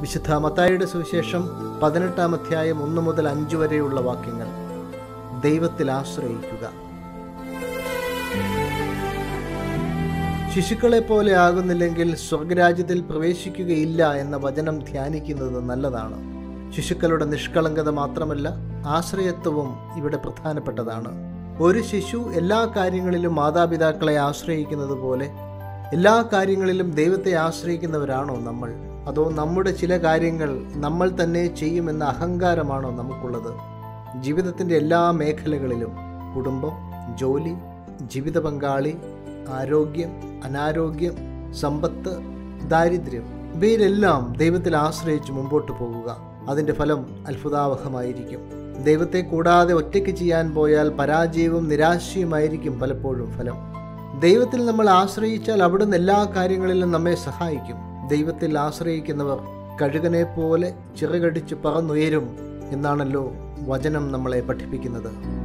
വിശുദ്ധ മത്തായിയുടെ സുവിശേഷം പതിനെട്ടാം അധ്യായം ഒന്ന് മുതൽ അഞ്ച് വരെയുള്ള വാക്യങ്ങൾ ദൈവത്തിൽ ആശ്രയിക്കുക ശിശുക്കളെ പോലെ ആകുന്നില്ലെങ്കിൽ സ്വർഗരാജ്യത്തിൽ പ്രവേശിക്കുകയില്ല എന്ന വചനം ധ്യാനിക്കുന്നത് നല്ലതാണ് ശിശുക്കളുടെ നിഷ്കളങ്കത മാത്രമല്ല ആശ്രയത്വവും ഇവിടെ പ്രധാനപ്പെട്ടതാണ് ഒരു ശിശു എല്ലാ കാര്യങ്ങളിലും മാതാപിതാക്കളെ ആശ്രയിക്കുന്നത് പോലെ എല്ലാ കാര്യങ്ങളിലും ദൈവത്തെ ആശ്രയിക്കുന്നവരാണോ നമ്മൾ അതോ നമ്മുടെ ചില കാര്യങ്ങൾ നമ്മൾ തന്നെ ചെയ്യുമെന്ന അഹങ്കാരമാണോ നമുക്കുള്ളത് ജീവിതത്തിൻ്റെ എല്ലാ മേഖലകളിലും കുടുംബം ജോലി ജീവിത പങ്കാളി ആരോഗ്യം അനാരോഗ്യം സമ്പത്ത് ദാരിദ്ര്യം ഇവയിലെല്ലാം ദൈവത്തിൽ ആശ്രയിച്ച് മുമ്പോട്ട് പോകുക അതിൻ്റെ ഫലം അത്ഭുതാവഹമായിരിക്കും ദൈവത്തെ കൂടാതെ ഒറ്റയ്ക്ക് ചെയ്യാൻ പോയാൽ പരാജയവും നിരാശയുമായിരിക്കും പലപ്പോഴും ഫലം ദൈവത്തിൽ നമ്മൾ ആശ്രയിച്ചാൽ അവിടുന്ന് എല്ലാ കാര്യങ്ങളിലും നമ്മെ സഹായിക്കും ദൈവത്തിൽ ആശ്രയിക്കുന്നവർ കഴുകനെ പോലെ ചിറകടിച്ച് പറന്നുയരും എന്നാണല്ലോ വചനം നമ്മളെ പഠിപ്പിക്കുന്നത്